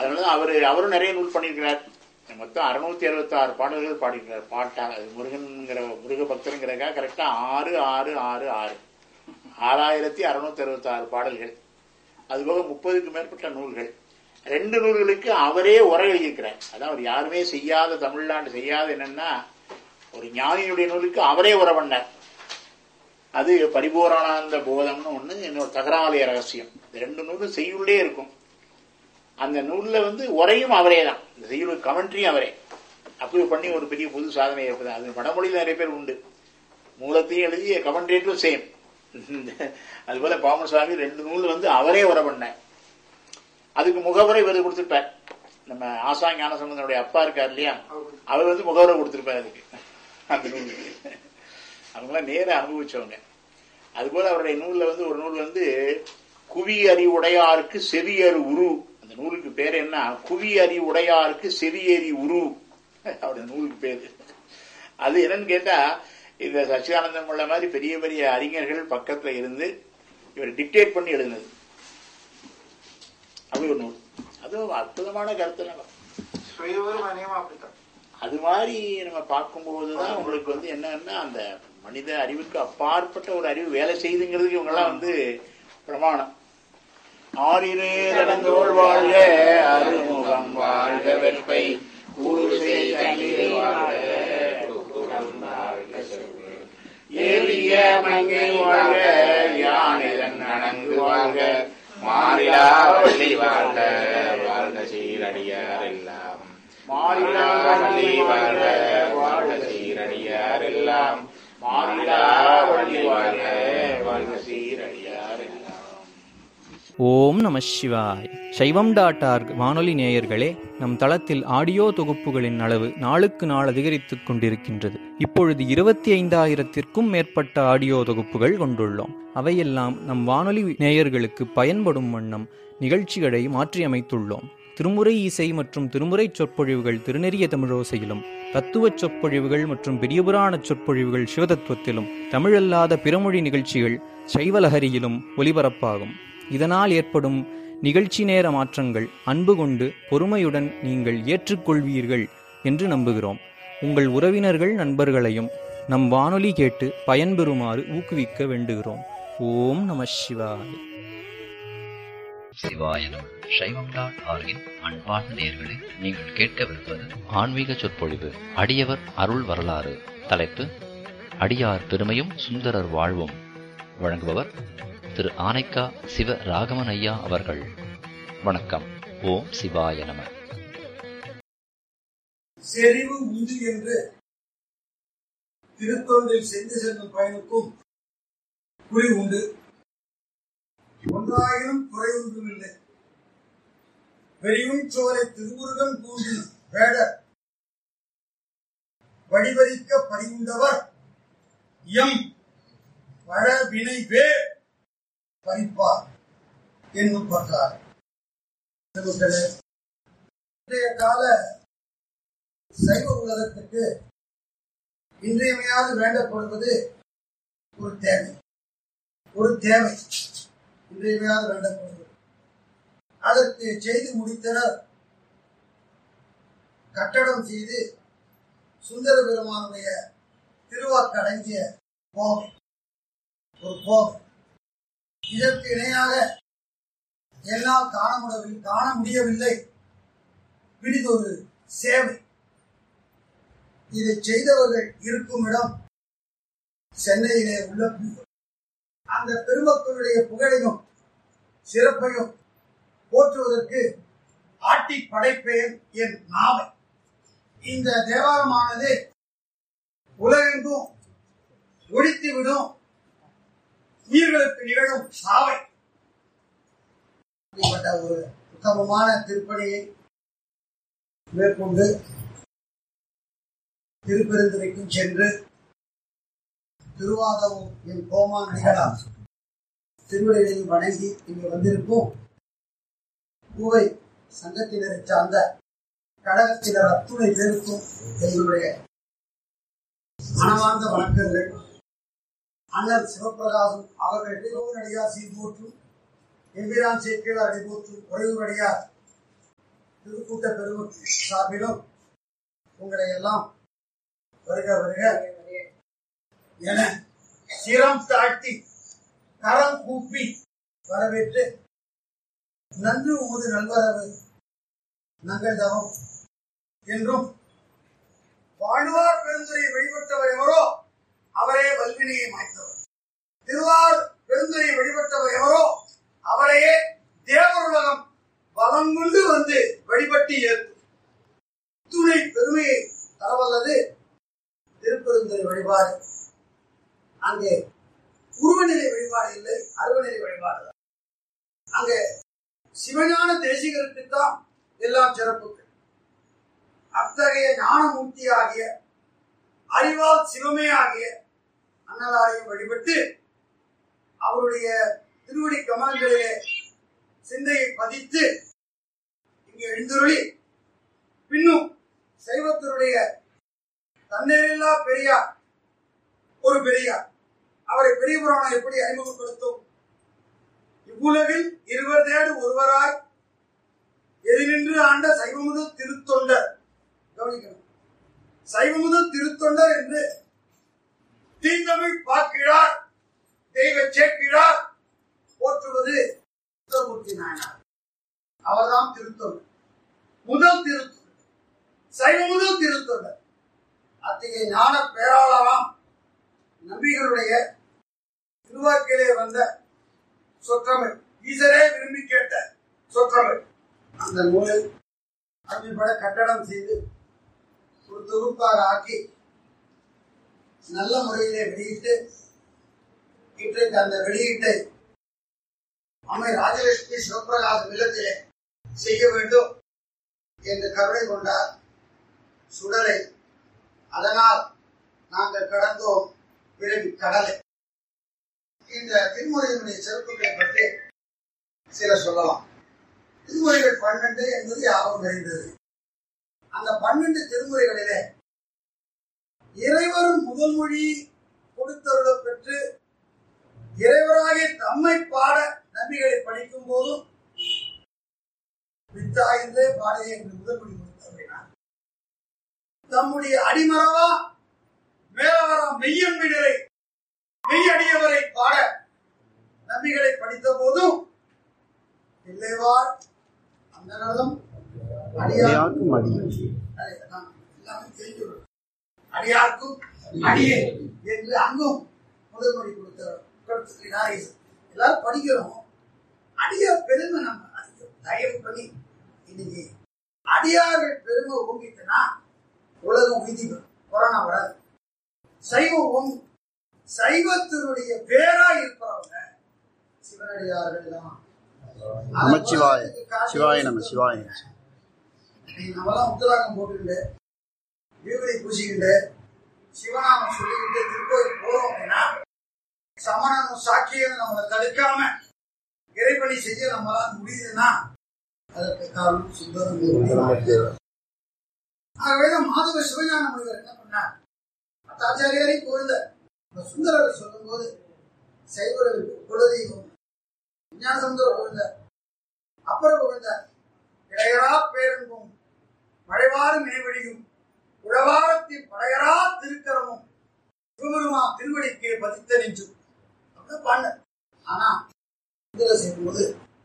அதனால அவர் அவரும் நிறைய நூல் பண்ணியிருக்கிறார் மொத்தம் அறுநூத்தி அறுபத்தி ஆறு பாடல்கள் பாடியிருக்கிறார் பாட்டா அது முருகன்கிற முருக பக்தருங்கிறக்கா கரெக்டா ஆறு ஆறு ஆறு ஆறு ஆறாயிரத்தி அறுநூத்தி அறுபத்தி ஆறு பாடல்கள் அதுபோக முப்பதுக்கு மேற்பட்ட நூல்கள் ரெண்டு நூல்களுக்கு அவரே உரை எழுதியிருக்கிறார் அதான் அவர் யாருமே செய்யாத தமிழ்நாடு செய்யாத என்னன்னா ஒரு ஞானியினுடைய நூலுக்கு அவரே உரை பண்ணார் அது பரிபூரணானந்த போதம்னு ஒண்ணு இன்னொரு தகராலய ரகசியம் இந்த ரெண்டு நூலும் செய்யுள்ளே இருக்கும் அந்த நூல்ல வந்து உரையும் அவரே தான் இந்த செய்யுள் கமெண்ட்ரியும் அவரே அப்படி பண்ணி ஒரு பெரிய புது சாதனை இருக்குது அது வடமொழியில் நிறைய பேர் உண்டு மூலத்தையும் எழுதி கமெண்ட்ரேட்டும் சேம் அதுபோல பாமன் சுவாமி ரெண்டு நூல் வந்து அவரே உரை பண்ணார் அதுக்கு முகவரை விருது கொடுத்திருப்பார் நம்ம ஆசா ஞானசம்பந்தனுடைய அப்பா இருக்கார் இல்லையா அவர் வந்து முகவரை கொடுத்திருப்பார் அதுக்கு அந்த நூலுக்கு அவங்களாம் நேர அனுபவிச்சவங்க அதுபோல அவருடைய நூல்ல வந்து ஒரு நூல் வந்து குவி அறி உடையாருக்கு செவியறு உரு அந்த நூலுக்கு பேர் என்ன குவி அறி உடையாருக்கு செவியறி உரு அவருடைய நூலுக்கு பேரு அது என்னன்னு கேட்டா இந்த சச்சிதானந்தம் உள்ள மாதிரி பெரிய பெரிய அறிஞர்கள் பக்கத்துல இருந்து இவர் டிக்டேட் பண்ணி எழுதினது அப்படி ஒரு நூல் அதுவும் அற்புதமான கருத்து நம்ம சுயவரும் அநேகமா அப்படித்தான் அது மாதிரி நம்ம பார்க்கும்போதுதான் உங்களுக்கு வந்து என்னன்னா அந்த மனித அறிவுக்கு அப்பாற்பட்ட ஒரு அறிவு வேலை செய்துங்கிறதுக்கு இவங்கெல்லாம் வந்து பிரமாணம் ஆறிரு தடந்தோள் வாழ்க அருமுகம் வாழ்க வெற்பை ஊருசை தண்ணீரை வாழ்க ஏறிய மங்கை வாழ்க யானிதன் அணங்கு வாழ்க மாறிலா வள்ளி வாழ்க வாழ்க சீரடியார் எல்லாம் மாறிலா வள்ளி வாழ்க வாழ்க சீரடியார் எல்லாம் மாறிலா வழி வாழ்க வாழ்க சீரடியார் எல்லாம் ஓம் நம சிவாய் சைவம் டாட் ஆர்க் வானொலி நேயர்களே நம் தளத்தில் ஆடியோ தொகுப்புகளின் அளவு நாளுக்கு நாள் அதிகரித்துக் கொண்டிருக்கின்றது இப்பொழுது இருபத்தி ஐந்தாயிரத்திற்கும் மேற்பட்ட ஆடியோ தொகுப்புகள் கொண்டுள்ளோம் அவையெல்லாம் நம் வானொலி நேயர்களுக்கு பயன்படும் வண்ணம் நிகழ்ச்சிகளை மாற்றியமைத்துள்ளோம் திருமுறை இசை மற்றும் திருமுறை சொற்பொழிவுகள் திருநெறிய தமிழோசையிலும் தத்துவச் சொற்பொழிவுகள் மற்றும் பெரியபுராண சொற்பொழிவுகள் சிவதத்துவத்திலும் தமிழல்லாத பிறமொழி நிகழ்ச்சிகள் சைவலஹரியிலும் ஒலிபரப்பாகும் இதனால் ஏற்படும் நிகழ்ச்சி நேர மாற்றங்கள் அன்பு கொண்டு பொறுமையுடன் நீங்கள் ஏற்றுக்கொள்வீர்கள் என்று நம்புகிறோம் உங்கள் உறவினர்கள் நண்பர்களையும் நம் வானொலி கேட்டு பயன்பெறுமாறு ஊக்குவிக்க வேண்டுகிறோம் ஓம் நம சிவாய சிவாய நம சைவம் டாட் ஆர்கின் அன்பார்ந்த நேயர்களே நீங்கள் கேட்கவிருப்பது ஆன்மீக சொற்பொழிவு அடியவர் அருள் வரலாறு தலைப்பு அடியார் பெருமையும் சுந்தரர் வாழ்வும் வழங்குபவர் திரு ஆனைக்கா சிவ ராகவன் ஐயா அவர்கள் வணக்கம் ஓம் சிவாய நம செறிவு உண்டு என்று திருத்தொண்டில் சென்று செல்லும் பயனுக்கும் குறி உண்டு ஒன்றாயினும் குறை ஒன்றும் இல்லை பெரியும் சோலை திருமுருகன் பூண்டி வேடர் வழிபறிக்க பறிவுண்டவர் எம் வள வினை வேர் பறிப்பார் என்னும் பற்றார் இன்றைய கால சைவ உலகத்துக்கு இன்றியமையாது வேண்டப்படுவது ஒரு தேவை ஒரு தேவை இன்றியமையாது வேண்டப்படுவது அதற்கு செய்து முடித்தனர் கட்டடம் செய்து சுந்தர பெருமானுடைய திருவாக்கடங்கிய கோவை ஒரு கோவை இதற்கு இணையாக எல்லாம் காண முடியவில்லை காண முடியவில்லை பிடிதொரு சேவை இதை செய்தவர்கள் இருக்கும் இடம் சென்னையிலே உள்ள பூங்கா. அந்த பெருமக்களுடைய புகழையும் சிறப்பையும் போற்றுவதற்கு ஆட்டி படைப்பேன் என் நாவை இந்த தேவாரமானது உலகெங்கும் ஒழித்துவிடும் உயிர்களுக்கு நிகழும் சாவை அப்படிப்பட்ட ஒரு உத்தமமான திருப்பணியை மேற்கொண்டு திருப்பெருந்துறைக்கும் சென்று திருவாதவும் என் கோமா நடிகளாம் திருவிழையையும் வணங்கி இங்கு வந்திருக்கும் பூவை சங்கத்தினரை சார்ந்த கழகத்தினர் அத்துணை பேருக்கும் எங்களுடைய மனமார்ந்த வணக்கங்கள் அண்ணன் சிவபிரகாசம் அவர்கள் திருவூர் அடியார் செய்து போற்றும் எம்பிரான் சேர்க்கையார் அடிபோற்றும் உறையூர் அடியார் திருக்கூட்ட பெரும சார்பிலும் உங்களை எல்லாம் வருக வருக என சிரம் தாழ்த்தி கரம் கூப்பி வரவேற்று நன்று உமது நல்வரவு நங்கள் தவம் என்றும் வாழ்வார் பெருந்துரை வழிபட்டவர் எவரோ அவரே வல்வினையை மாய்த்தவர் திருவார் பெருந்துரை வழிபட்டவர் எவரோ அவரையே தேவருலகம் வலம் கொண்டு வந்து வழிபட்டு ஏற்கும் துணை பெருமையை தரவல்லது திருப்பெருந்துறை வழிபாடு அங்கே உருவநிலை வழிபாடு இல்லை அருவநிலை வழிபாடு தான். அங்கே சிவஞான தேசிகருக்குத்தான் எல்லாம் சிறப்புகள் அத்தகைய ஞானமூர்த்தி ஆகிய அறிவால் சிவமே ஆகிய அன்னலாரையும் வழிபட்டு அவருடைய திருவடி கமலங்களிலே சிந்தையை பதித்து இங்கே எழுந்துருளி பின்னும் சைவத்தினுடைய தன்னேரில்லா பெரியார் ஒரு பெரியார் அவரை பெரிய புராணம் எப்படி அறிமுகப்படுத்தும் இவ்வுலகில் இருவர் தேடு ஒருவராய் எதிரின்று ஆண்ட சைவமுது திருத்தொண்டர் கவனிக்கணும் சைவமுது திருத்தொண்டர் என்று தீந்தமிழ் பார்க்கிறார் தெய்வ சேக்கிழார் போற்றுவது சுந்தரமூர்த்தி நாயனார் அவர்தான் திருத்தொண்டர் முதல் திருத்தொண்டர் சைவ முதல் திருத்தொண்டர் அத்தகைய ஞான பேராளராம் நம்பிகளுடைய திருவாக்கிலே வந்த சொற்றமிழ் ஈசரே விரும்பி கேட்ட சொற்றமிழ் அந்த நூலை அருமைப்பட கட்டடம் செய்து ஒரு தொகுப்பாக ஆக்கி நல்ல முறையிலே வெளியிட்டு இன்றைக்கு அந்த வெளியீட்டை அம்மை ராஜலட்சுமி சிவபிரகாசம் இல்லத்திலே செய்ய வேண்டும் என்று கருணை கொண்டார் சுடலை அதனால் நாங்கள் கடந்தோம் பிறகு கடலை இந்த திருமுறையினுடைய சிறப்புகளை பற்றி சில சொல்லலாம் திருமுறைகள் பன்னெண்டு என்பது யாரும் அறிந்தது அந்த பன்னெண்டு திருமுறைகளிலே இறைவரும் முதல் மொழி கொடுத்தருள பெற்று இறைவராகிய தம்மை பாட நம்பிகளை படிக்கும் போதும் வித்தாய்ந்தே பாடைய என்று முதல் மொழி கொடுத்தருளினார் தம்முடைய அடிமரவா மேலவரம் மெய்யன் விடலை மெய்யடியவரை பாட நம்பிகளை படித்த போதும் இல்லைவார் அந்த நேரம் அடியாருக்கும் அடியாருக்கும் அடியே என்று அங்கும் முதல் மொழி கொடுத்தார் கொடுத்திருக்கிறார் எல்லாரும் படிக்கிறோம் அடியார் பெருமை நம்ம அதிகம் தயவு பண்ணி இன்னைக்கு அடியார்கள் பெருமை ஓங்கிட்டுனா உலகம் உய்தி பெறும். கொரோனா வராது சைவம் ஓங்கும் சைவத்தினுடைய பேரா இருப்பவங்க சிவனடியார்கள் தான் நமச்சிவாய சிவாய நம சிவாய நம. நம்மளாம் உத்தராகம் போட்டுக்கிட்டு விபூதி பூசிக்கிட்டு சிவநாமம் சொல்லிக்கிட்டு திருக்கோயில் போறோம் அப்படின்னா சமணனும் சாட்சியும் நம்மளை தடுக்காம இறைப்பணி செய்ய நம்மளால முடியுதுன்னா அதற்கு காரணம் சுந்தரம் ஆகவேதான் மாதவ சிவஞான முனிவர் என்ன பண்ணார் அத்தாச்சாரியாரை புகழ்ந்த இந்த சுந்தரர் சொல்லும் போது சைவர்களுக்கு குலதெய்வம் விஞ்ஞானசமுதர புகழ்ந்த அப்புறம் புகழ்ந்த இடையரா பேரன்பும் மழைவாறு நினைவழியும் உழவாரத்தின் படையரா திருக்கரமும் சிவபெருமா திருவடிக்கே பதித்த நெஞ்சும் அப்படின்னு பாண்ட ஆனா சுந்தர செய்யும்போது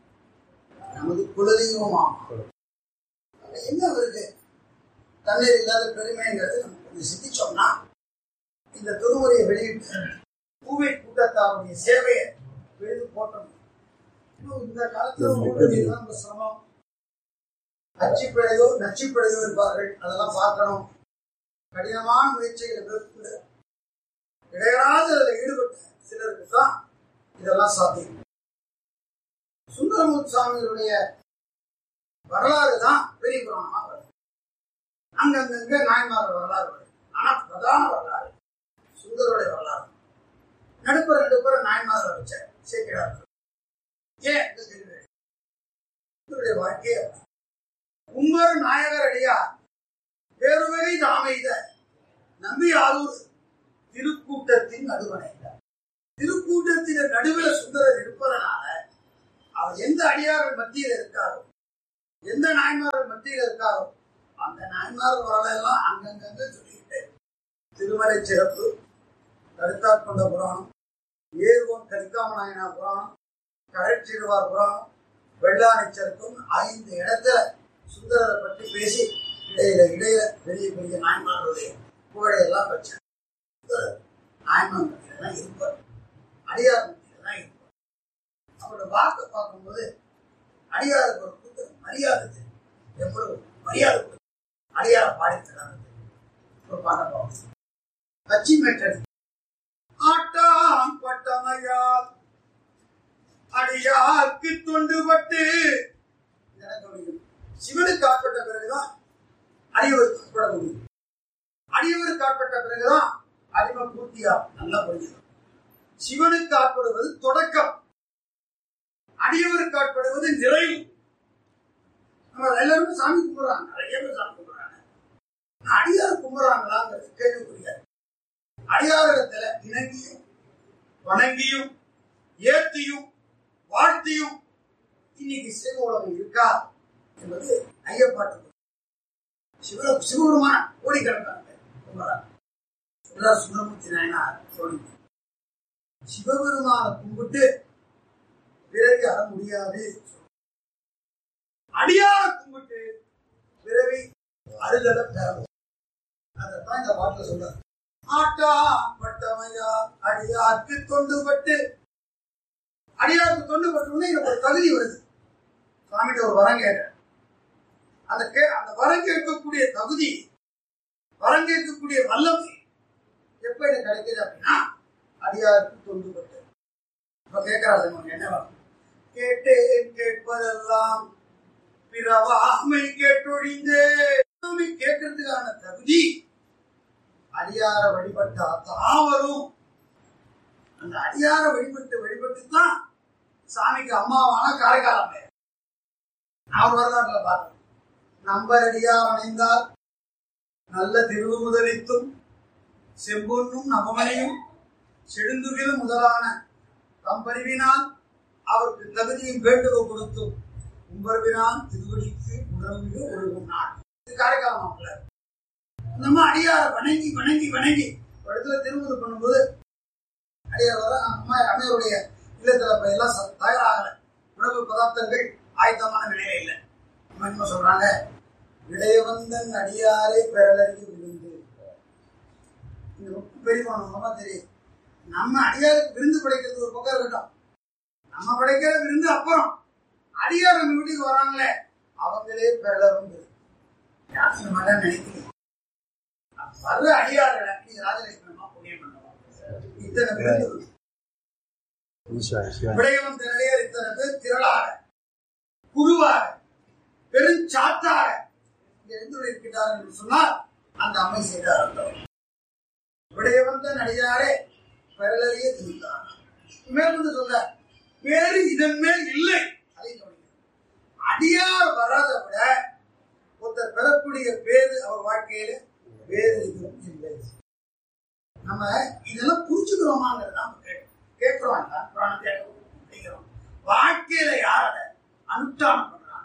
நமது குலதெய்வமாம் அதுல என்ன வருது தண்ணீர் இல்லாத பெருமைங்கிறது நம்ம கொஞ்சம் சிந்திச்சோம்னா இந்த திருமுறையை வெளியிட்டு பூவை கூட்டத்தாருடைய சேவையை எழுதி போட்டோம் இன்னும் இந்த காலத்துல உங்களுக்கு தான் ரொம்ப சிரமம் அச்சுப்பிழையோ நச்சுப்பிழையோ இருப்பார்கள் அதெல்லாம் பார்க்கணும் கடினமான முயற்சிகளை மேற்கொண்டு இடையராத அதில் ஈடுபட்ட சிலருக்கு தான் இதெல்லாம் சாத்தியம் சுந்தரமூர்த்தி சுவாமிகளுடைய வரலாறு தான் பெரிய புராணமா வருது அங்கங்க நாயன்மார் வரலாறு வருது ஆனா பிரதான வரலாறு சுந்தருடைய வரலாறு நடுப்புற நடுப்புற நாயன்மார் வச்ச சேர்க்கிறார் ஏன் இந்த கேள்வி சுந்தருடைய வாழ்க்கையே அப்படி. உம்மர் நாயகர் அடியார் பேருவகை தாமைத நம்பி ஆரூர் திருக்கூட்டத்தின் நடுவனைந்தார் திருக்கூட்டத்தின் நடுவில் சுந்தரர் இருப்பதனால அவர் எந்த அடியார்கள் மத்தியில் இருக்காரோ எந்த நாயன்மார்கள் மத்தியில் இருக்காரோ அந்த நாயன்மார்கள் வரலெல்லாம் அங்கங்க சொல்லிக்கிட்டு திருமலை சிறப்பு கருத்தாற் கொண்ட புராணம் ஏர்வோன் கலிக்காம நாயனார் புராணம் கடற்சிறுவார் புராணம் வெள்ளாணை சருக்கும் ஐந்து இடத்துல சுந்தரரை பற்றி பேசி இடையில இடையில பெரிய பெரிய நாயன்மார்களுடைய புகழையெல்லாம் வச்சார் சுந்தரர் நாயன்மார் மத்தியில தான் இருப்பார் அடியார் மத்தியில தான் இருப்பார் அவரோட வாக்கை பார்க்கும்போது அடியாருக்கு ஒரு கூட்ட மரியாதை தெரியும். எவ்வளவு மரியாதை கொடுக்கும். அடியார பாடித்தராங்க ஒரு பாட பார்ப்போம் கட்சி மெட்டடி ஆட்டாம் பட்டமையால் அடியார்க்கு தொண்டுபட்டு எனக்கு முடியும். சிவனுக்கு ஆட்பட்ட பிறகுதான் அடியவருக்கு ஆட்பட முடியும் அடியவருக்கு ஆட்பட்ட பிறகுதான் அடிமை பூர்த்தியா நல்லா புரிஞ்சுக்கணும் சிவனுக்கு ஆட்படுவது தொடக்கம் அடியவருக்கு ஆட்படுவது நிறைவு நம்ம எல்லாருமே சாமி கும்பிடுறாங்க நிறைய பேர் சாமி கும்பிடுறாங்க ஆனா அடியார் கும்பிடுறாங்களாங்கிறது கேள்விக்குரிய அடியாரிடத்துல இணங்கியும் வணங்கியும் ஏத்தியும் வாழ்த்தியும் இன்னைக்கு சிவ உலகம் இருக்கா என்பது ஐயப்பாட்டு சிவ சிவபெருமான கோடிக்கணக்கான பேர் கும்பிடுறாங்க எல்லாரும் சுந்தரமூர்த்தி நாயனார் சொல்லி சிவபெருமான கும்பிட்டு பிறவி அற முடியாது அடியார கும்பிட்டு பிறவி அருளத பெறவும் அதைத்தான் இந்த பாட்டுல சொல்றாரு ஆட்டா பட்டமையா அடியாருக்கு தொண்டுபட்டு அடியாருக்கு தொண்டுபட்டு உடனே எனக்கு ஒரு தகுதி வருது சுவாமிகிட்ட ஒரு வரம் கேட்டேன் அந்த கே அந்த வரம் கேட்கக்கூடிய தகுதி வரம் கேட்கக்கூடிய வல்லமை எப்ப எனக்கு கிடைக்குது அப்படின்னா அடியாருக்கு தொண்டுபட்டு இப்ப கேட்கறாரு நமக்கு என்ன வரும் கேட்டேன் கேட்பதெல்லாம் பிறவாமை கேட்டொழிந்தே சாமி கேட்கறதுக்கான தகுதி அடியார வழிபட்டா தான் வரும் அந்த அடியார வழிபட்டு வழிபட்டு தான் சாமிக்கு அம்மாவான காரைக்காலம் அவர் வரலாற்றுல பார்க்கணும் நம்பரடியார் அணைந்தால் நல்ல திருவு முதலித்தும் செம்பொன்னும் நவமனையும் செடுந்துகிலும் முதலான தம்பறிவினால் அவருக்கு தகுதியும் வேண்டுகோள் கொடுத்தும் உம்பர்வினால் திருவடிக்கு உணர்வு ஒழுகும் நாள் இது காரைக்காலம் மாப்பிள்ள நம்ம அடியார வணங்கி வணங்கி வணங்கி ஒரு இடத்துல திருமுறை பண்ணும்போது அடியார் வர அம்மா அம்மையுடைய இல்லத்துல இப்ப எல்லாம் ச- தயாராகல உணவு பதார்த்தங்கள் ஆயத்தமான நிலையில இல்லை அம்மா என்ன சொல்றாங்க இளையவந்தன் அடியாரை பெறலறிய விருந்து இந்த ரொம்ப பெரியவன் மூலமா தெரியும் நம்ம அடியாருக்கு விருந்து படைக்கிறது ஒரு பக்கம் இருக்கட்டும் நம்ம படைக்கிற விருந்து அப்புறம் அடியார் நம்ம வீட்டுக்கு வராங்களே அவங்களே பெறலும் யார் இந்த மாதிரிலாம் நினைக்கிறீங்க வர்ற அடியார்களை நீங்க ராஜலட்சுமி புண்ணியம் பண்ணுவோம் இத்தனை பேர் சிவாய் சிவாய் விடயவன் திரளையர் இத்தனை பேர் திரளாக குருவாக பெருஞ்சாத்தாக இங்க எழுந்துள்ள இருக்கிறார் என்று சொன்னால் அந்த அம்மை செய்தார் அர்த்தம். விடயவந்த நடிகாரே பெறலையே திருந்தார் மேற்கொண்டு சொல்ற வேறு இதன் மேல் இல்லை அதை கவனிக்கணும். அடியார் வராத விட ஒருத்தர் பெறக்கூடிய பேரு அவர் வாழ்க்கையில வேறு எதுவும் இல்லை நம்ம இதெல்லாம் புரிஞ்சுக்கிறோமாங்கிறது நம்ம கேட்கிறோம் கேட்கிறோம் இல்ல? புராணம் கேட்கிறோம் அப்படிங்கிறோம் வாழ்க்கையில யார் அதை அனுஷ்டானம் பண்றாங்க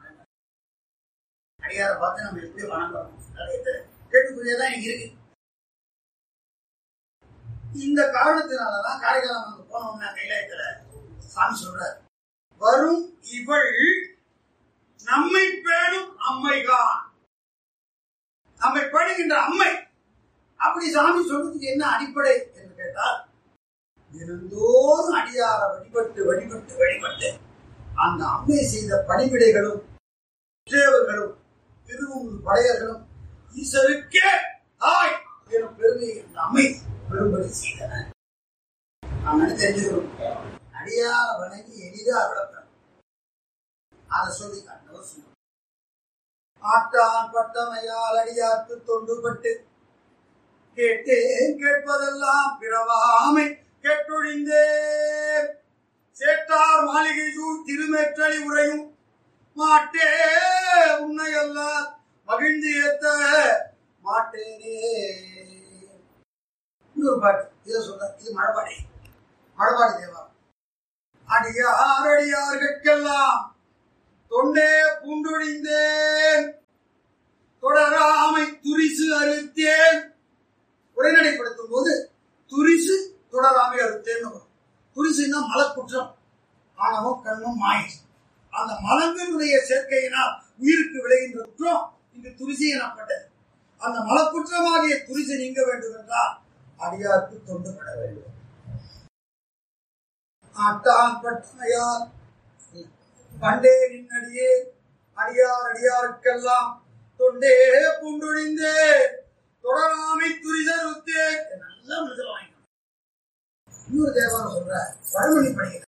அடியாரை பார்த்து நம்ம எப்படி வணங்குறோம் நிறைய பேர் கேட்டுக்குரியதான் இங்க இருக்கு இந்த காரணத்தினாலதான் காரைக்காலம் அங்க போனோம்னா கைலாயத்துல சாமி சொல்றார் வரும் இவள் நம்மை பேணும் அம்மைதான் நம்மை படுகின்ற அம்மை அப்படி சாமி சொல்றதுக்கு என்ன அடிப்படை என்று கேட்டால் தினந்தோறும் அடியார வழிபட்டு வழிபட்டு வழிபட்டு அந்த அம்மை செய்த பணிவிடைகளும் தேவர்களும் திருவும் படையர்களும் ஈஸ்வருக்கே தாய் எனும் பெருமையை அந்த அம்மை பெரும்படி செய்தன நாம் என்ன தெரிஞ்சுக்கணும் அடியார வணங்கி எளிதா விளக்கணும் அதை சொல்லி காட்டவர் சொன்னார் ஆட்டான் பட்டமையால் அடியார்க்கு தொண்டுபட்டு கேட்டேன் கேட்பதெல்லாம் பிறவாமை கேட்டொழிந்தேன் சேட்டார் மாளிகை சூழ் திருமேற்றளி உரையும் மாட்டே உன்னை அல்லால் மகிழ்ந்து ஏத்த மாட்டேனே இன்னொரு பாட்டு இதை சொல்ற இது மழபாடி மழபாடி தேவா அடியார் அடியார்கட்கெல்லாம் தொண்டே பூண்டொழிந்தேன் தொடராமை துரிசு அறுத்தேன் உரைநடைப்படுத்தும் போது துரிசு தொடராமை அறுத்தேன்னு வரும் துரிசுன்னா மலக்குற்றம் ஆணவம் கண்மம் மாயை அந்த மலங்களினுடைய சேர்க்கையினால் உயிருக்கு விளைகின்ற குற்றம் இங்கு துரிசி எனப்பட்டது அந்த மலக்குற்றமாகிய துரிசு நீங்க வேண்டும் என்றால் அடியாருக்கு தொண்டுபட வேண்டும் ஆட்டான் பட்டமையார் பண்டே நின்னடியே அடியார் அடியாருக்கெல்லாம் தொண்டே பூண்டொழிந்தே தொடராமை துரிதருத்தே நல்ல முதல் வாங்கிக்கணும் இன்னொரு தேவாரம் சொல்ற பழமொழி படிக்கிற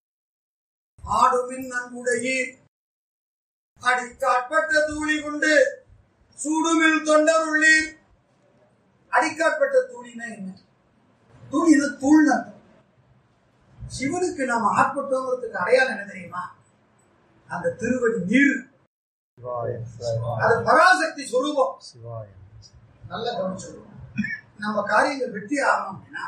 ஆடுமின் நன்குடையீர் அடிக்காட்பட்ட தூளி கொண்டு சூடுமில் தொண்டருள்ளீர் அடிக்காட்பட்ட தூளினா என்ன தூளினா தூள் அர்த்தம் சிவனுக்கு நாம் ஆட்பட்டோங்கிறதுக்கு அடையாளம் என்ன தெரியுமா அந்த திருவடி நீர் அது பராசக்தி சொரூபம் நல்ல கவனிச்சுருவோம் நம்ம காரியங்கள் வெற்றி ஆகணும் அப்படின்னா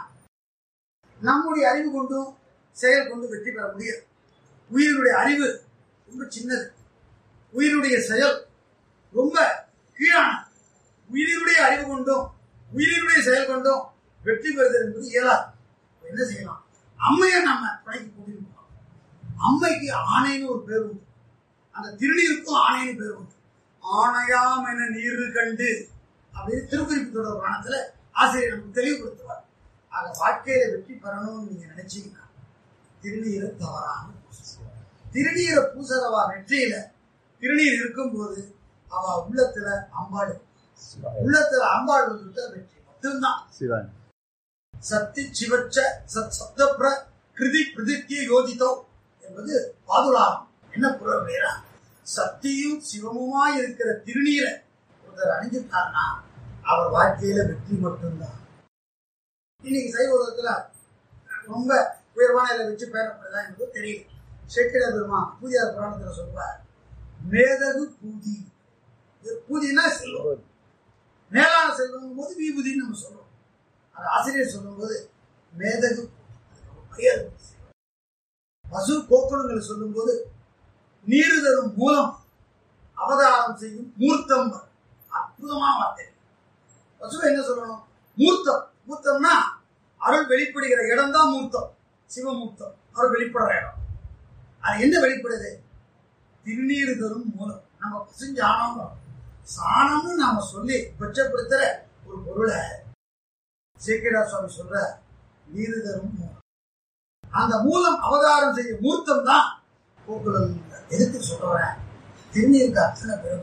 நம்முடைய அறிவு கொண்டும் செயல் கொண்டு வெற்றி பெற முடியாது உயிரினுடைய அறிவு ரொம்ப சின்னது உயிரினுடைய செயல் ரொம்ப கீழானது உயிரினுடைய அறிவு கொண்டும் உயிரினுடைய செயல் கொண்டும் வெற்றி பெறுதல் என்பது இயலாது என்ன செய்யலாம் அம்மையை நம்ம படைக்கு கூட்டிட்டு போகலாம் அம்மைக்கு ஆணைன்னு ஒரு பேர் உண்டு அந்த திருநீருக்கும் ஆணைன்னு பேர் உண்டு ஆணையாம் என நீர் கண்டு அப்படின்னு திருக்குறிப்பு தொடர் புராணத்துல ஆசிரியர் நமக்கு தெளிவுபடுத்துவார் ஆக வாழ்க்கையில வெற்றி பெறணும்னு நீங்க நினைச்சீங்கன்னா திருநீரை தவறாம பூசணும். திருநீரை பூசறவா வெற்றியில திருநீர் இருக்கும்போது அவ உள்ளத்துல அம்பாள் உள்ளத்துல அம்பாள் வந்துட்டு வெற்றி மட்டும்தான் சிவன் சக்தி சிவச்ச சத் சப்தப்ர கிருதி பிரதித்திய யோதித்தோ என்பது பாதுலாகம் என்ன பொருள் அப்படின்னா சக்தியும் சிவமுமாய் இருக்கிற திருநீரை ஒருத்தர் அணிஞ்சுட்டார்னா அவர் வாழ்க்கையில வெற்றி மட்டும்தான் இன்னைக்கு சைவ உலகத்துல ரொம்ப உயர்வான இதை வச்சு பேரப்படுதா என்பது தெரியும் சேக்கிட பெருமா பூஜார் புராணத்துல சொல்வார் மேதகு பூதி இது பூதினா செல்வம் மேலான செல்வம் போது விபூதின்னு நம்ம சொல்றோம் அந்த ஆசிரியர் சொல்லும்போது மேதகு அதுக்கு ஒரு மரியாதை கொடுத்து செய்வார். பசு கோக்குளங்களை சொல்லும்போது நீரு தரும் மூலம் அவதாரம் செய்யும் மூர்த்தம் அற்புதமா வார்த்தை பசு என்ன சொல்லணும் மூர்த்தம் மூர்த்தம்னா அருள் வெளிப்படுகிற இடம் தான் மூர்த்தம் சிவமூர்த்தம் அருள் வெளிப்படுற இடம் அது என்ன வெளிப்படுது திருநீர் தரும் மூலம் நம்ம பசுஞ்ச ஆணவம் சாணம்னு நாம சொல்லி கொச்சப்படுத்துற ஒரு பொருளை சேக்கிடா சுவாமி சொல்ற நீரு தரும் மூலம் அந்த மூலம் அவதாரம் செய்ய மூர்த்தம் தான் கோகுலம் எதுக்கு சொல்றேன் திருநீருக்கு அத்தனை பெரும்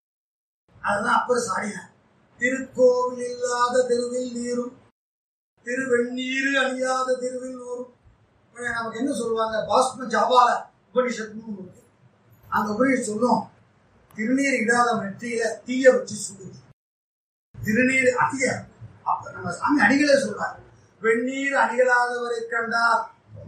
அதுதான் அப்பர் சாடின திருக்கோவில் இல்லாத தெருவில் நீரும் திருவெண்ணீரு அணியாத தெருவில் ஊரும் இப்ப நமக்கு என்ன சொல்லுவாங்க பாஸ்ம ஜாபால உபனிஷத்துன்னு ஒண்ணு இருக்கு அந்த உபனிஷத் சொல்லும் திருநீர் இடாத நெற்றியில தீய வச்சு சுடுது திருநீர் அதிக அப்ப நம்ம சாமி அடிகளே சொல்றாரு வெந்நீர் அணிகளாதவரை கண்டார்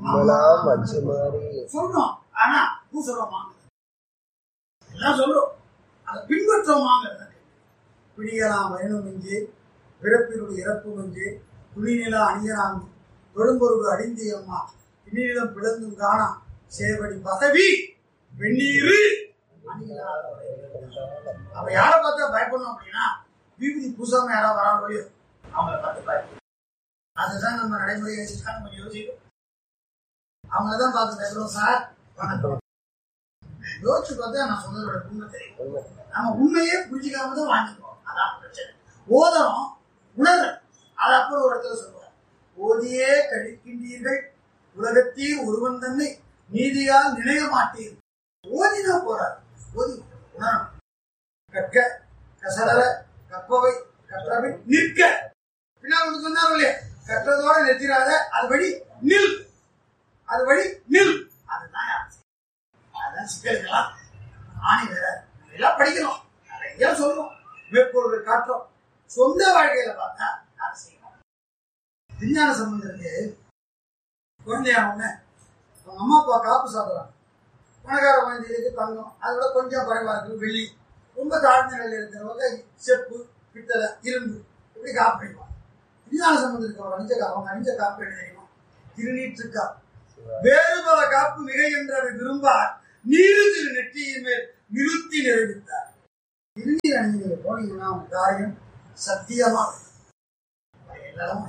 சொல்றோம் ஆனா பூசுறோம் வாங்க எல்லாம் சொல்றோம் அதை பின்பற்றோம் வாங்க பிடியலாம் பயணம் இங்கே பிறப்பினுடைய இறப்பு இங்கே துணிநிலா அணியராங்கு தொழும்பொருள் அடிந்தி அம்மா இந்நிலம் பிளந்தும் காணா சேவடி பதவி வெந்நீரு அணிகளாதவரை கண்டார். அப்ப யாரை பார்த்தா பயப்படணும் அப்படின்னா விபூதி பூசாம யாராவது வராங்க இல்லையோ அவங்கள பார்த்து பயப்படும் அதுதான் நம்ம நடைமுறை வச்சுதான் நம்ம யோசிக்கணும் அவங்கள தான் பார்த்து பேசுறோம் சார் வணக்கம் யோசிச்சு பார்த்தா நான் சொன்னதோட உண்மை தெரியும் நம்ம உண்மையே புரிஞ்சுக்காம தான் வாங்கிக்கிறோம் அதான் பிரச்சனை ஓதணும் உணர்ற அது அப்புறம் ஒரு இடத்துல சொல்லுவார் ஓதியே கழிக்கின்றீர்கள் உலகத்தீர் ஒருவன் தன்னை நீதியால் நினைய மாட்டீர் ஓதினா போறார் ஓதி உணரணும் கற்க கசடர கற்பவை கற்றவை நிற்க பின்னால் ஒன்று சொன்னார் இல்லையா கற்றதோட நிறுத்திடாத அது வழி நில் அது வழி நில் அதுதான் யார் அதான் சிக்கல்களா ஆணி வேற எல்லாம் படிக்கிறோம் நிறைய சொல்றோம் மேற்கோள்கள் காட்டுறோம் சொந்த வாழ்க்கையில பார்த்தா அதை செய்யணும் விஞ்ஞான சம்பந்தருக்கு குழந்தையான உடனே அவங்க அம்மா அப்பா காப்பு சாப்பிட்றாங்க பணக்கார குழந்தைகளுக்கு தங்கம் அதோட கொஞ்சம் குறைவா இருக்கு வெள்ளி ரொம்ப தாழ்ந்த நிலையில் இருக்கிறவங்க செப்பு பித்தளை இரும்பு இப்படி காப்பு அணிவாங்க விஞ்ஞான சம்பந்தம் இருக்கவங்க அணிஞ்ச கா- அவங்க அணிஞ்ச காப்பு என்ன தெரியுமா திருநீற்று காப்பு வேறு பல காப்பு மிகை என்று விரும்பார் நீரு திரு நெற்றியின் மேல் நிறுத்தி நிறைவித்தார் திருநீர் அணிந்து போனீங்கன்னா உங்க காரியம் சத்தியமா எல்லாரும்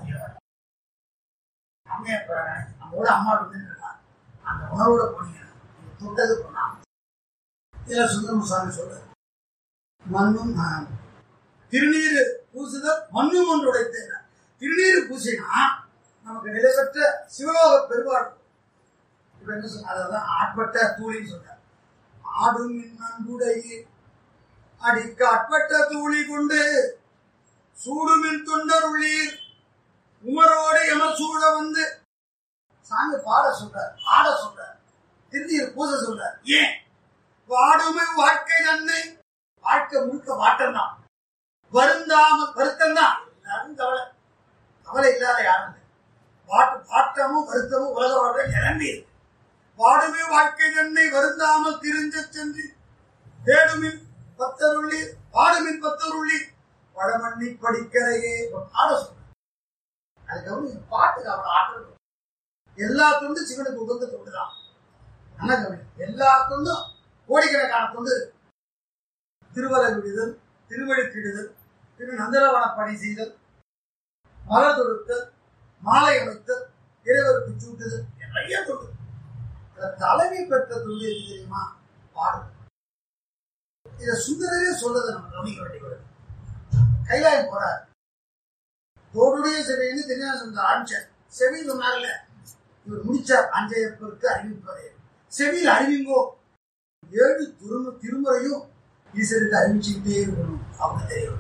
அம்மையா போறாங்க நம்மளோட அம்மா இருக்காங்க அந்த உணர்வோட போனீங்கன்னா நீங்க தொட்டது போனாங்க இதுல சுந்தரம் சாமி சொல்றாரு மண்ணும் ஆஹ், திருநீர் பூசுதல் மண்ணும் ஒன்று உடைத்தேன் திருநீர் பூசினா நமக்கு நிலைபெற்ற சிவலோக பெருவாள் இப்ப என்ன சொன்ன அதான் ஆட்பட்ட தூளின்னு சொன்னார் ஆடும் நன்புடைய அடிக்க ஆட்பட்ட தூளி கொண்டு சூடுமின் தொண்டர் உள்ளீர் உமரோடு எமர் சூழ வந்து சாமி பாட சொல்றார் ஆட சொல்றார் திருநீர் பூச சொல்றார் ஏன் வாடுமை வாழ்க்கை நன்மை வாழ்க்கை முழுக்க வாட்டம் தான் வருந்தாமல் வருத்தம் தான் எல்லாரும் கவலை கவலை இல்லாத யாரும் இல்லை வாட்டு வாட்டமும் வருத்தமும் உலக வாழ்க்கை நிரம்பி இருக்கு வாடுமை வாழ்க்கை நன்மை வருந்தாமல் திரிஞ்ச சென்று தேடுமின் பத்தருள்ளி பாடுமின் பத்தருள்ளி வடமண்ணி படிக்கரையே ஆட சொல்ற அதுக்கப்புறம் பாட்டுக்கு அவ்வளவு ஆற்றல் இருக்கு. எல்லா தொண்டு சிவனுக்கு உகந்த தொண்டு தான் நல்லா கவனி எல்லா தொண்டும் கோடிக்கணக்கான தொண்டு இருக்கு. திருவரகு விடுதல் திருவழுக்கிடுதல் திரு நந்தரவன பணி செய்தல் மலர் தொடுத்தல் மாலை அமைத்தல் இறைவருக்கு சூட்டுதல் நிறைய தொண்டு இதுல தலைமை பெற்ற தொண்டு எது தெரியுமா பாடல் இத சுந்தரரே சொல்றதை நம்ம கவனிக்க வேண்டியது கைலாயம் போறார் தோடுடைய செவின்னு தெரியாது சொன்னார் ஆரம்பிச்சார் செவி சொன்னார்ல இவர் முடிச்சார் அஞ்சையப்பருக்கு அறிவிப்பதே செவியில் அறிவிங்கோ ஏழு திரும திருமுறையும் ஈஸ்வருக்கு அறிவிச்சுக்கிட்டே இருக்கணும் அவங்க தெரியும்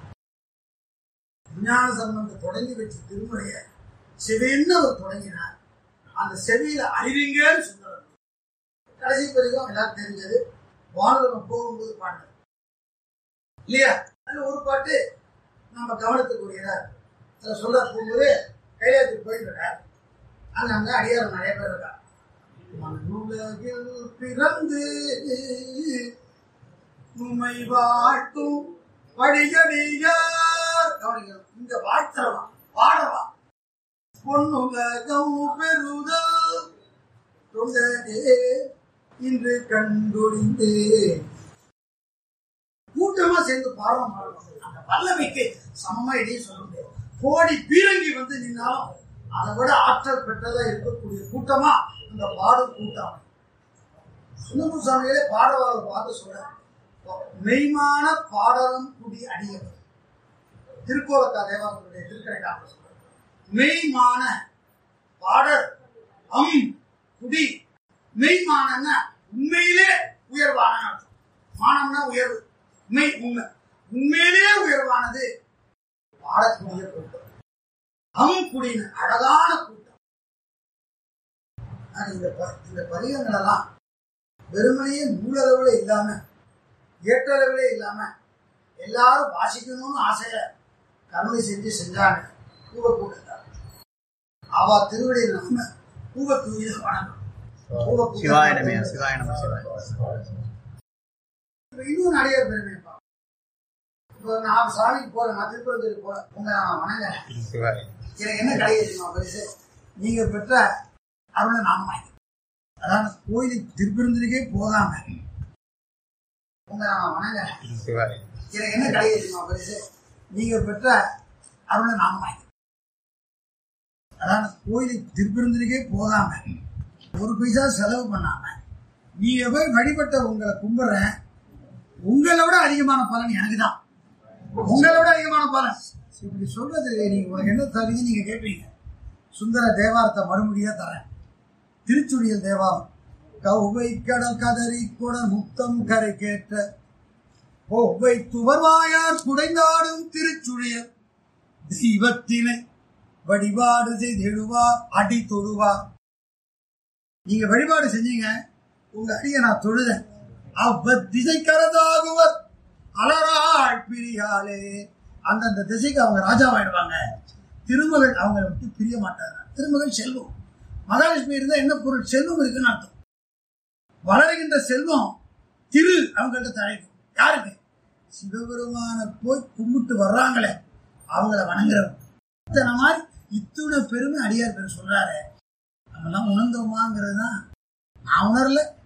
விஞ்ஞான சம்பந்தம் தொடங்கி வச்ச திருமுறைய செவின்னு அவர் தொடங்கினார் அந்த செவியில அறிவிங்கன்னு சொன்னார் கடைசி வரைக்கும் எல்லாரும் தெரிஞ்சது வானகம் போகும்போது பாடினது இல்லையா அதுல ஒரு பாட்டு நம்ம கவனத்துக்குரியதா இருக்கு. அதுல சொல்ற போகும்போது கைலாயத்துக்கு போயிருக்கிறார் அங்க அங்க அடியாரம் நிறைய பேர் இருக்கா மண்ணுலகில் பிறந்து உம்மை வாழ்த்தும் வழியடியார் கவனிக்கணும் இந்த வாழ்த்தவா பாடவா பொன்னுலகம் பெறுதல் தொண்டனே இன்று கண்டொழிந்து கூட்டமா சேர்ந்து பாடம் பாடணும் அந்த வல்லமைக்கு சமமா இடையே சொல்ல முடியாது கோடி பீரங்கி வந்து நின்னாலும் அதை விட ஆற்றல் பெற்றதா இருக்கக்கூடிய கூட்டமா அந்த பாடும் கூட்டம் சுந்தரமு சாமிகளே பாடவாளை பார்த்து சொல்ற மெய்மான பாடலும் குடி அடியவர் திருக்கோலக்கா தேவாரனுடைய திருக்கடை காப்ப சொல்ற மெய்மான பாடல் அம் குடி மெய்மானன்னா உண்மையிலே உயர்வான அர்த்தம். மானம்னா உயர்வு உண்மை உண்மை உண்மையிலே உயர்வானது பாடக்கூடிய கூட்டம் அம் குடின்னு அழகான கூட்டம் ஆனா இந்த ப- இந்த பதிகங்கள் எல்லாம் வெறுமனையே நூலளவுல இல்லாம ஏற்றளவுல இல்லாம எல்லாரும் வாசிக்கணும்னு ஆசையில கருணை செஞ்சு செஞ்சாங்க பூவ கூட்டத்தார் அவா திருவடியில் நம்ம பூவ தூவித வணக்கம் பூவ கூட்டத்தார் சிவாய நம சிவாய நம சிவாய இப்ப இன்னும் நிறைய பேர் நினைப்பாங்க இப்போ நான் சாமிக்கு போறேன் நான் திருப்பரந்தூர் போறேன் உங்க நான் வணங்குறேன் சிவாய எனக்கு என்ன கிடையாது தெரியுமா பரிசு நீங்க பெற்ற அருளை நாம வாங்கி அதாவது கோயிலுக்கு திருப்பெருந்தருக்கே போகாம உங்க நான் வணங்குறேன் சிவாய எனக்கு என்ன கிடையாது தெரியுமா பரிசு நீங்க பெற்ற அருளை நாம வாங்கி அதாவது கோயிலுக்கு திருப்பெருந்தருக்கே போகாம ஒரு பைசா செலவு பண்ணாம நீங்க போய் வழிபட்ட உங்களை கும்பிடுறேன் உங்களை விட அதிகமான பலன் எனக்கு தான் உங்களை விட அதிகமான பலன் இப்படி சொல்றது நீங்க உங்களுக்கு என்ன தகுதி நீங்க கேட்பீங்க சுந்தர தேவாரத்தை மறுமொழியா தரேன் திருச்சுழியல் தேவாரம் கௌவை கடல் கதறி குட முத்தம் கரை கேட்ட ஒவ்வை துவர்வாயார் குடைந்தாடும் திருச்சுழியல் தெய்வத்தினை வழிபாடு செய்தெழுவார் அடி தொழுவார் நீங்க வழிபாடு செஞ்சீங்க உங்க அடியை நான் தொழுதேன் அவ்வ திசை கரதாகுவர் அலராள் பிரியாளே அந்தந்த திசைக்கு அவங்க ராஜாவாயிடுவாங்க திருமகள் அவங்களை விட்டு பிரிய மாட்டாங்க திருமகள் செல்வம் மகாலட்சுமி இருந்தா என்ன பொருள் செல்வம் இருக்குன்னு அர்த்தம் வளருகின்ற செல்வம் திரு அவங்கள்ட்ட தழைக்கும் யாருக்கு சிவபெருமான போய் கும்பிட்டு வர்றாங்களே அவங்கள வணங்குறவங்க இத்தனை மாதிரி இத்துணை பெருமை அடியார் பேர் சொல்றாரு நம்மெல்லாம் உணர்ந்தோமாங்கிறது தான் நான் உணரல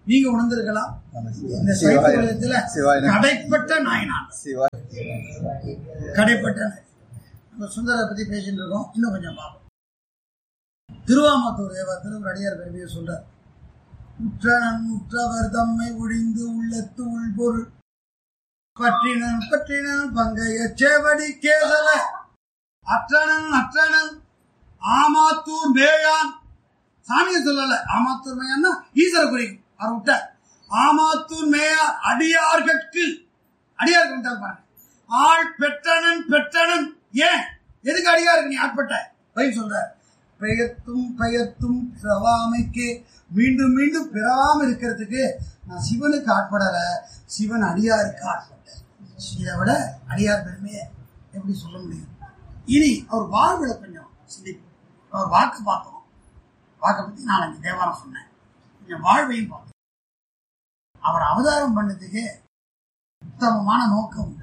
நீங்க உணர்ந்திருக்கலாம் இந்த சைவ சிவாய. உலகத்துல சிவாய. கடைப்பட்ட நாயனான் சிவாய் கடைப்பட்ட நாயனான். நம்ம சுந்தரை பத்தி பேசிட்டு இருக்கோம் இன்னும் கொஞ்சம் பார்ப்போம் திருவாமத்தூர் தேவத்தில் ஒரு அடியார் பெருமையை சொல்றார் உற்றனன் உற்றவர் தம்மை ஒழிந்து உள்ளத்து உள்பொருள் பற்றினன் பற்றினன் பங்கைய சேவடி கேசல அற்றனன் அற்றனன் ஆமாத்தூர் மேயான் சாமியை சொல்லல ஆமாத்தூர் மேயான்னா ஈஸ்வர குறிக்கும் அவர் விட்டார் ஆமாத்தூர் மேயார் அடியார்கட்கு அடியாருக்கு விட்டார் பாருங்க ஆள் பெற்றனன் பெற்றனன் ஏன் எதுக்கு அடியாருக்கு நீ ஆட்பட்ட பதில் சொல்ற பெயர்த்தும் பெயர்த்தும் பிறவாமைக்கு மீண்டும் மீண்டும் பிறவாம இருக்கிறதுக்கு நான் சிவனுக்கு ஆட்படல சிவன் அடியாருக்கு ஆட்பட்டேன் இதை விட அடியார் பெருமையை எப்படி சொல்ல முடியும் இனி அவர் வாழ்வுல கொஞ்சம் சிந்திப்போம் அவர் வாக்கு பார்த்தோம் வாக்கை பத்தி நாலஞ்சு தேவாரம் சொன்னேன் கொஞ்சம் வாழ்வையும் பார்த்தோம் அவர் அவதாரம் பண்ணதுக்கு உத்தமமான நோக்கம் உண்டு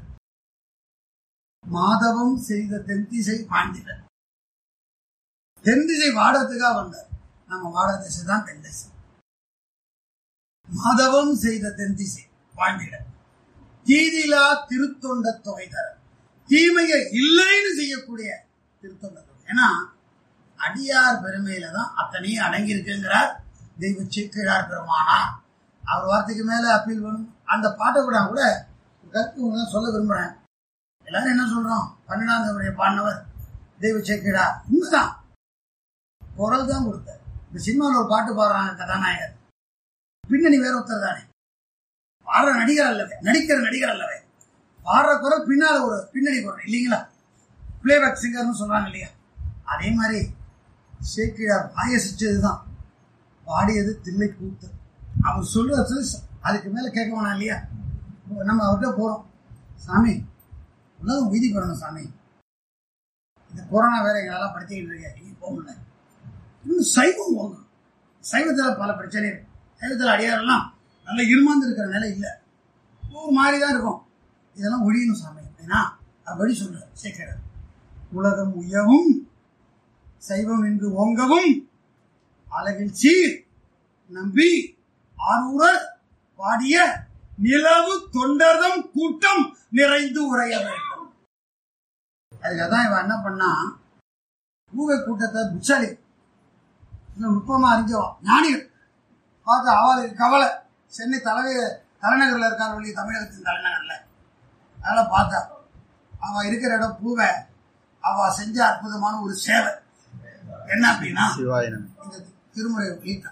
மாதவம் செய்த தென்திசை பாண்டிதன் தென்திசை வாடத்துக்காக வந்தார் நம்ம வாட திசை தான் தென் திசை மாதவம் செய்த தென்திசை பாண்டிதன் தீதிலா திருத்தொண்ட தொகைதர் தீமையை இல்லைன்னு செய்யக்கூடிய திருத்தொண்ட தொகை ஏன்னா அடியார் பெருமையில தான் அத்தனையும் அடங்கி இருக்குங்கிறார் தெய்வ சிக்கிழார் பெருமானார் அவர் வார்த்தைக்கு மேல அப்பீல் பண்ணும் அந்த பாட்டை கூட நான் கூட கருத்து உங்களுக்கு தான் சொல்ல விரும்புறேன் எல்லாரும் என்ன சொல்றோம் பன்னெண்டாம் தேவடைய பாடினவர் தெய்வ சேக்கிடா உண்மைதான் குரல் தான் கொடுத்தார் இந்த சினிமாவில் ஒரு பாட்டு பாடுறாங்க கதாநாயகர் பின்னணி வேற ஒருத்தர் தானே பாடுற நடிகர் அல்லவே நடிக்கிற நடிகர் அல்லவே பாடுற குரல் பின்னால ஒரு பின்னணி குரல் இல்லைங்களா பிளேபேக் சிங்கர்னு சொல்றாங்க இல்லையா அதே மாதிரி சேக்கிழார் பாயசிச்சதுதான் பாடியது தில்லை கூத்து அவர் சொல்றது அதுக்கு மேல கேட்க வேணாம் இல்லையா நம்ம அவர்கிட்ட போறோம் சாமி உலகம் உய்தி பண்ணணும் சாமி இந்த கொரோனா வேற எங்களால படுத்திக்கிட்டு இருக்கேன் எங்கேயும் போக முடியல இன்னும் சைவம் போகணும் சைவத்துல பல பிரச்சனை இருக்கு சைவத்துல அடியாரெல்லாம் நல்ல இருமாந்து இருக்கிற நிலை இல்லை ஒரு மாதிரி தான் இருக்கும் இதெல்லாம் ஒழியணும் சாமி அப்படின்னா அப்படி சொல்றாரு சேக்கிரர் உலகம் உயவும் சைவம் நின்று ஓங்கவும் அழகில் சீர் நம்பி ஆரூரர் பாடிய நிலவு தொண்டர்தம் கூட்டம் நிறைந்து உரைய வேண்டும் அதுக்காக இவன் என்ன பண்ணா பூவை கூட்டத்தை புச்சாலி இன்னும் நுட்பமா அறிஞ்சவா ஞானிகள் பார்த்து அவளுக்கு கவலை சென்னை தலைவை தலைநகர்ல இருக்கார் வழி தமிழகத்தின் தலைநகர்ல அதெல்லாம் பார்த்தா அவ இருக்கிற இடம் பூவை அவ செஞ்ச அற்புதமான ஒரு சேவை என்ன அப்படின்னா சிவாய நம இந்த திருமுறை வெளியிட்டான்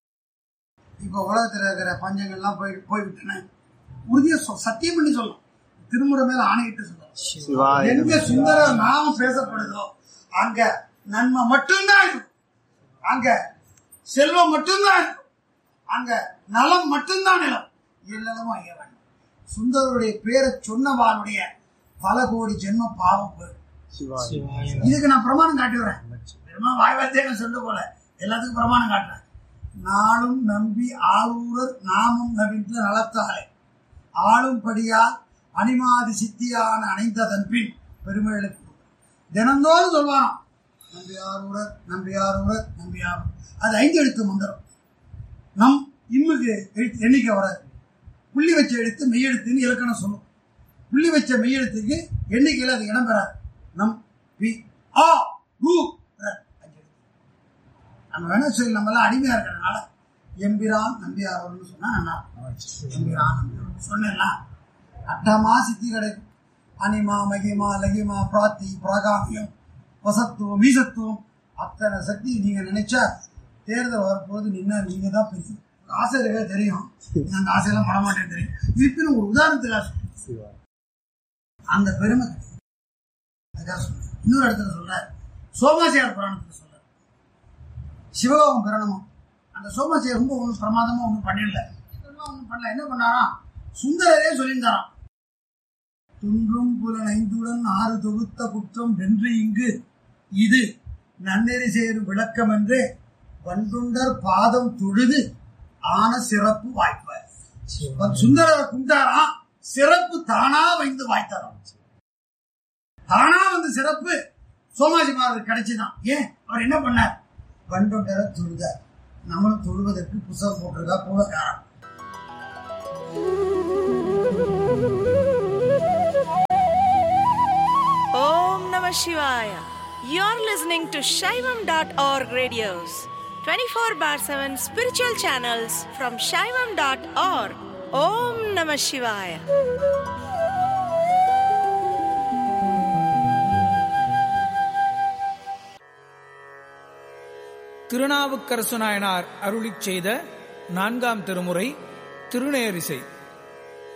இப்ப உலகத்துல இருக்கிற பஞ்சங்கள்லாம் போய் போய்விட்டன உறுதியா சொ- சத்தியம் பண்ணி சொல்லலாம் திருமுறை மேல ஆணையிட்டு சொல்லலாம் சிவாய எங்க நம சுந்தர நாமம் பேசப்படுதோ அங்க நன்மை மட்டும்தான் இருக்கும் அங்க செல்வம் மட்டும்தான் இருக்கும் அங்க நலம் மட்டும்தான் நிலம் இல்லமும் ஐய வேண்டும் சுந்தரருடைய பேரை சொன்னவானுடைய பல கோடி ஜென்ம பாவம் போயிடும் சிவாய இதுக்கு நான் பிரமாணம் காட்டுறேன் பெருமா வாய்வார்த்தையை சொல்ல போல எல்லாத்துக்கும் பிரமாணம் காட்டுறேன் நாளும் நம்பி ஆரூரர் நாமம் நவின்ற நலத்தாலே ஆளும்படியா அனிமாதி சித்தியான அணைந்ததன் பின் பெருமைகளுக்கு தினந்தோறும் சொல்வாராம் நம்பியாரூரர் நம்பியாரூரர் நம்பியாரூர் அது ஐந்து எழுத்து மந்திரம் நம் இம்முக்கு எழுத்து எண்ணிக்கை வராது புள்ளி வச்ச எழுத்து மெய்யெழுத்துன்னு இலக்கணம் சொல்லும் புள்ளி வச்ச மெய்யெழுத்துக்கு எண்ணிக்கையில் அது இடம் பெறாது நம் பி ஆ ரு ர. அஞ்சு எழுத்து. நம்ம வேணா சொல்லி நம்ம எல்லாம் அடிமையா இருக்கிறதுனால எம்பிரான் நம்பியாரோன்னு சொன்னா நல்லா இருக்கும். எம்பிரான் நம்பியார் சொன்னேன்ல அட்டமா சித்தி கிடைக்கும் அனிமா மகிமா லகிமா பிராத்தி பிராகாமியம் வசத்துவம் ஈசத்துவம் அத்தனை சக்தி நீங்க நினைச்சா தேர்தல் வரப்போது நின்னா நீங்க தான் பெரிய ஆசை இருக்க தெரியும் நீங்க அந்த ஆசையெல்லாம் பட மாட்டேன்னு தெரியும் இருப்பினும் ஒரு உதாரணத்துக்காக சொல்றேன். சிவாய அந்த பெருமை கிடைக்கும். அதுக்காக சொல்றேன். இன்னொரு இடத்துல சொல்ற சோமாசியார் புராணத்துல சொல்ற சிவலோகம் பிறனமும் அந்த சோமாசியார் ரொம்ப ஒன்றும் பிரமாதமா ஒன்றும் பண்ணிடல ஒன்றும் பண்ணல என்ன பண்ணாராம் சுந்தரரே சொல்லியிருந்தாராம் துன்றும் புலன் ஐந்துடன் ஆறு தொகுத்த குற்றம் வென்று இங்கு இது நன்னெறி சேரும் விளக்கம் என்று வண்டுண்டர் பாதம் தொழுது ஆன சிறப்பு வாய்ப்ப சுந்தரரை குண்டாராம் சிறப்பு தானா வைந்து வாய்த்தாராம் தானா வந்து சிறப்பு சோமாஜிமாருக்கு கிடைச்சுதான் ஏன் அவர் என்ன பண்ணார் வண்டொண்டரை தொழுதார் நம்மளும் தொழுவதற்கு புத்தகம் போட்டிருக்கா பூவக்காரன் Om Namah Shivaya. You're listening to Shaivam.org radios, 24 bar 7 spiritual channels from Shaivam.org. Om Namah Shivaya. Thirunavukkarasu Nayanar அருளிச் செய்த நான்காம் திருமுறை திருநேரிசை